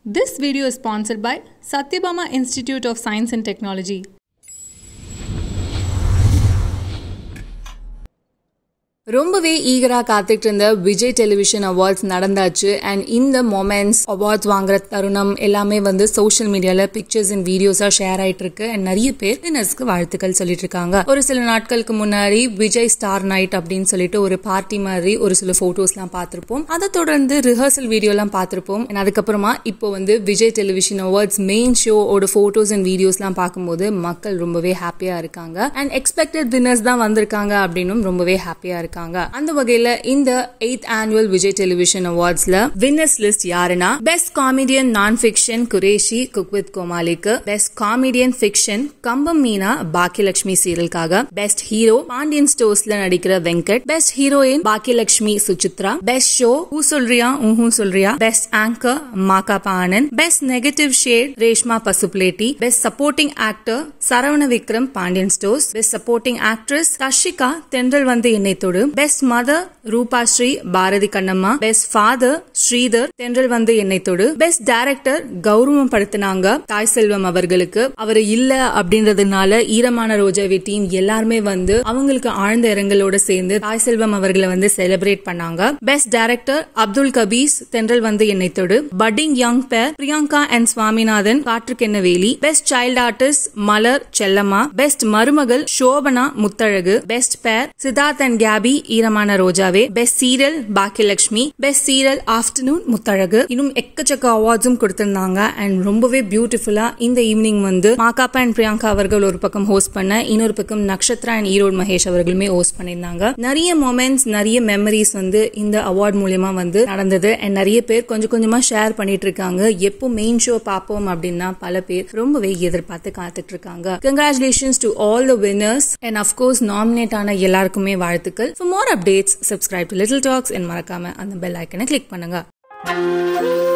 This video is sponsored by Satyabama Institute of Science and Technology. ரொம்பவே ஈகராக காத்துட்டு இருந்த விஜய் டெலிவிஷன் அவார்ட்ஸ் நடந்தாச்சு அண்ட் இந்த மொமெண்ட்ஸ் அவார்ட்ஸ் வாங்குற தருணம் எல்லாமே வந்து சோஷியல் மீடியால பிக்சர்ஸ் அண்ட் வீடியோஸா ஷேர் ஆயிட்டு இருக்கு அண்ட் நிறைய பேர் வினர்ஸ்க்கு வாழ்த்துக்கள் சொல்லிட்டு இருக்காங்க ஒரு சில நாட்களுக்கு முன்னாடி விஜய் ஸ்டார் நைட் அப்படின்னு சொல்லிட்டு ஒரு பார்ட்டி மாதிரி ஒரு சில போட்டோஸ்லாம் பார்த்திருப்போம் அதை தொடர்ந்து ரிஹர்சல் வீடியோலாம் பார்த்திருப்போம் and அதுக்கப்புறமா இப்போ வந்து விஜய் டெலிவிஷன் அவார்ட்ஸ் மெயின் ஷோவோட போட்டோஸ் அண்ட் வீடியோஸ்லாம் பார்க்கும்போது மக்கள் ரொம்பவே ஹாப்பியா இருக்காங்க அண்ட் எக்ஸ்பெக்டட் வினர்ஸ் தான் வந்திருக்காங்க அப்படின்னும் ரொம்பவே ஹாப்பியா இருக்காங்க அந்த வகையில இந்த எயித் ஆனுவல் விஜய் டெலிவிஷன் அவார்ட்ஸ்ல வின்னர்ஸ் லிஸ்ட் யாருன்னா best comedian non fiction Kureshi cook with கோமாலிக்கு best comedian fiction Kambam Meena Baakiyalakshmi சீரியலுக்காக பெஸ்ட் ஹீரோ பாண்டியன் ஸ்டோர்ஸ்ல நடிக்கிற Venkat best heroine Baakiyalakshmi Suchitra best show ஊ சொல்றியா ஊஹூ சொல்றியா best anchor Makapa Anand best negative shade Reshma Pasupuleti best supporting actor Saravana Vikram Pandian Stores best supporting actress Dhashika Thendral Vandhu Ennai Thodu best mother ரூபா Sri Bharathi Kannamma best father Sridhar Thendral Vandhu Ennai Thodu best director கௌரவம் படுத்தினாங்க தாய் செல்வம் அவர்களுக்கு அவர் இல்ல அப்படின்றதுனால ஈரமான ரோஜாவி டீம் எல்லாருமே வந்து அவங்களுக்கு ஆழ்ந்த இரங்கலோட சேர்ந்து தாய் செல்வம் அவர்களை வந்து செலிப்ரேட் பண்ணாங்க பெஸ்ட் டைரக்டர் அப்துல் கபீஸ் தென்றல் வந்து என்னை தொடு பட்டிங் யங் பேர் Priyanka and Swaminathan Kaatrukkenna Veli best child artist Malar Chellamma best மருமகள் Shobana Muthazhagu best pair Siddharth and KP Eeramana Rojave best serial Baakiyalakshmi best serial afternoon Muthazhagu இன்னும் எக்கச்சக்க அவார்ட்ஸும் கொடுத்திருந்தாங்க அண்ட் ரொம்பவே பியூட்டிஃபுல்லா இந்த ஈவினிங் வந்து மாகாப்பா அண்ட் பிரியங்கா அவர்கள் ஒரு பக்கம் ஹோஸ்ட் பண்ண இன்னொரு பக்கம் நக்ஷத்ரா அண்ட் ஈரோடு மகேஷ் அவர்களுமே ஹோஸ்ட் பண்ணியிருந்தாங்க நிறைய மொமெண்ட்ஸ் நிறைய மெமரிஸ் வந்து இந்த அவார்ட் மூலியமா வந்து நடந்தது அண்ட் நிறைய பேர் கொஞ்சம் கொஞ்சமா ஷேர் பண்ணிட்டு இருக்காங்க எப்போ மெயின் ஷோ பார்ப்போம் அப்படின்னா பல பேர் ரொம்பவே எதிர்பார்த்து காத்துட்டு இருக்காங்க congratulations to all the winners and of course nominate ஆன எல்லாருக்குமே வாழ்த்துக்கள் for more updates subscribe to Little Talks and மறக்காம அந்த பெல் ஐக்கனை கிளிக் பண்ணுங்க